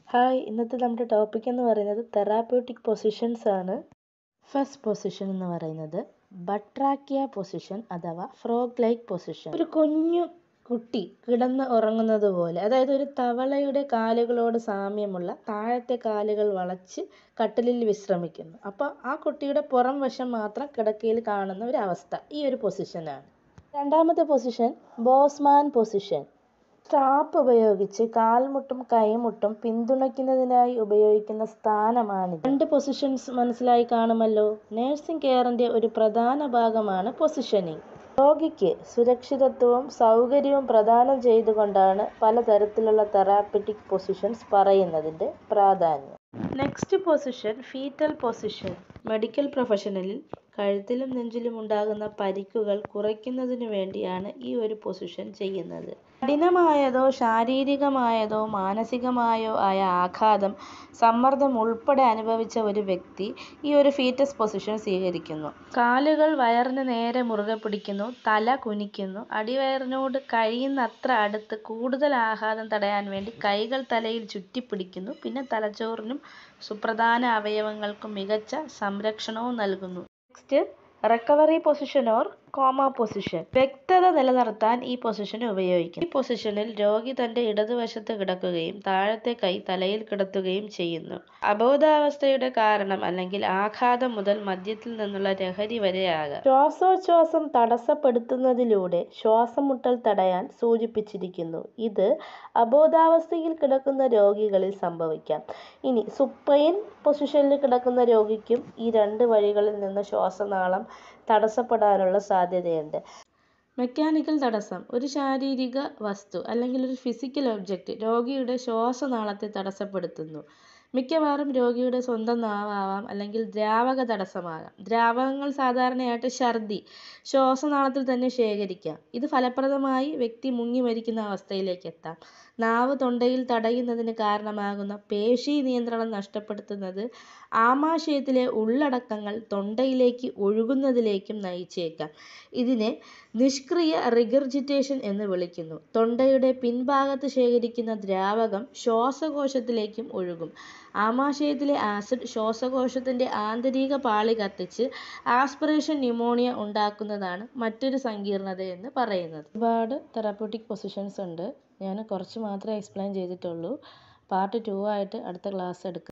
hi ഇന്നത്തെ നമ്മുടെ topic എന്ന് പറയുന്നത് തെറാപ്യൂട്ടിക് പൊസിഷൻസ് ആണ് ഫസ്റ്റ് പൊസിഷൻ എന്ന് പറയുന്നത് ബട്രാക്കിയ പൊസിഷൻ അഥവാ ഫ്രോഗ് ലൈക്ക് പൊസിഷൻ ഒരു കുഞ്ഞു കുട്ടി കിടന്ന് ഉറങ്ങുന്നത് പോലെ അതായത് ഒരു തവളയുടെ കാലുകളോട് സാമ്യമുള്ള താഴത്തെ കാലുകൾ വളച്ച് കട്ടിലിൽ വിശ്രമിക്കുന്നു അപ്പോൾ ആ കുട്ടിയുടെ പുറം വശം മാത്രം കിടക്കയിൽ കാണുന്ന ഒരു അവസ്ഥ ഈ ഒരു പൊസിഷനാണ് രണ്ടാമത്തെ പൊസിഷൻ ബോസ്മാൻ പൊസിഷൻ സ്ട്രാപ്പ് ഉപയോഗിച്ച് കാൽമുട്ടും കൈമുട്ടും പിന്തുണയ്ക്കുന്നതിനായി ഉപയോഗിക്കുന്ന സ്ഥാനമാണിത് രണ്ട് പൊസിഷൻസ് മനസ്സിലായി കാണുമല്ലോ നേഴ്സിംഗ് കെയറിന്റെ ഒരു പ്രധാന ഭാഗമാണ് പൊസിഷനിങ് രോഗിക്ക് സുരക്ഷിതത്വവും സൗകര്യവും പ്രദാനം ചെയ്തുകൊണ്ടാണ് പലതരത്തിലുള്ള തെറാപ്പറ്റിക് പൊസിഷൻസ് പറയുന്നതിൻ്റെ പ്രാധാന്യം next position foetal position medical പ്രൊഫഷണലിൽ കഴുത്തിലും നെഞ്ചിലും ഉണ്ടാകുന്ന പരിക്കുകൾ കുറയ്ക്കുന്നതിനു വേണ്ടിയാണ് ഈ ഒരു പൊസിഷൻ ചെയ്യുന്നത് കഠിനമായതോ ശാരീരികമായതോ മാനസികമായോ ആയ ആഘാതം സമ്മർദ്ദം ഉൾപ്പെടെ അനുഭവിച്ച ഒരു വ്യക്തി ഈ ഒരു ഫീറ്റസ് പൊസിഷൻ സ്വീകരിക്കുന്നു കാലുകൾ വയറിന് നേരെ മുറുകെ പിടിക്കുന്നു തല കുനിക്കുന്നു അടിവയറിനോട് കഴിയുന്നത്ര അടുത്ത് കൂടുതൽ ആഘാതം തടയാൻ വേണ്ടി കൈകൾ തലയിൽ ചുറ്റിപ്പിടിക്കുന്നു പിന്നെ തലച്ചോറിനും സുപ്രധാന അവയവങ്ങൾക്കും മികച്ച സംരക്ഷണവും നൽകുന്നു next recovery position or coma position വ്യക്തത നിലനിർത്താൻ ഈ പൊസിഷൻ ഉപയോഗിക്കും ഈ പൊസിഷനിൽ രോഗി തന്റെ ഇടതുവശത്ത് കിടക്കുകയും താഴത്തെ കൈ തലയിൽ കിടത്തുകയും ചെയ്യുന്നു അബോധാവസ്ഥയുടെ കാരണം അല്ലെങ്കിൽ ആഘാതം മുതൽ മദ്യത്തിൽ നിന്നുള്ള ലഹരി വരെയാകാം ശ്വാസോച്ഛ്വാസം തടസ്സപ്പെടുത്തുന്നതിലൂടെ ശ്വാസമുട്ടൽ തടയാൻ സൂചിപ്പിച്ചിരിക്കുന്നു ഇത് അബോധാവസ്ഥയിൽ കിടക്കുന്ന രോഗികളിൽ സംഭവിക്കാം ഇനി സുപ്പൈൻ പൊസിഷനിൽ കിടക്കുന്ന രോഗിക്കും ഈ രണ്ട് വഴികളിൽ നിന്ന് ശ്വാസനാളം തടസ്സപ്പെടാനുള്ള സാധ്യതയുണ്ട് മെക്കാനിക്കൽ തടസ്സം ഒരു ശാരീരിക വസ്തു അല്ലെങ്കിൽ ഒരു ഫിസിക്കൽ ഒബ്ജക്റ്റ് രോഗിയുടെ ശ്വാസനാളത്തെ തടസ്സപ്പെടുത്തുന്നു മിക്കവാറും രോഗിയുടെ സ്വന്തം നാവാവാം അല്ലെങ്കിൽ ദ്രാവക തടസ്സമാകാം ദ്രാവകങ്ങൾ സാധാരണയായിട്ട് ഛർദി ശ്വാസനാളത്തിൽ തന്നെ ശേഖരിക്കാം ഇത് ഫലപ്രദമായി വ്യക്തി മുങ്ങി മരിക്കുന്ന അവസ്ഥയിലേക്ക് എത്താം നാവ് തൊണ്ടയിൽ തടയുന്നതിന് കാരണമാകുന്ന പേശി നിയന്ത്രണം നഷ്ടപ്പെടുത്തുന്നത് ആമാശയത്തിലെ ഉള്ളടക്കങ്ങൾ തൊണ്ടയിലേക്ക് ഒഴുകുന്നതിലേക്കും നയിച്ചേക്കാം ഇതിനെ നിഷ്ക്രിയ റിഗർജിറ്റേഷൻ എന്ന് വിളിക്കുന്നു തൊണ്ടയുടെ പിൻഭാഗത്ത് ശേഖരിക്കുന്ന ദ്രാവകം ശ്വാസകോശത്തിലേക്കും ഒഴുകും ആമാശയത്തിലെ ആസിഡ് ശ്വാസകോശത്തിന്റെ ആന്തരിക പാളി കത്തിച്ച് ആസ്പിറേഷൻ ന്യൂമോണിയ ഉണ്ടാക്കുന്നതാണ് മറ്റൊരു സങ്കീർണത എന്ന് പറയുന്നത് ഒരുപാട് തെറാപ്യൂട്ടിക് പൊസിഷൻസ് ഉണ്ട് ഞാൻ കുറച്ച് മാത്രമേ എക്സ്പ്ലെയിൻ ചെയ്തിട്ടുള്ളൂ പാർട്ട് ടു ആയിട്ട് അടുത്ത ക്ലാസ് എടുക്കാം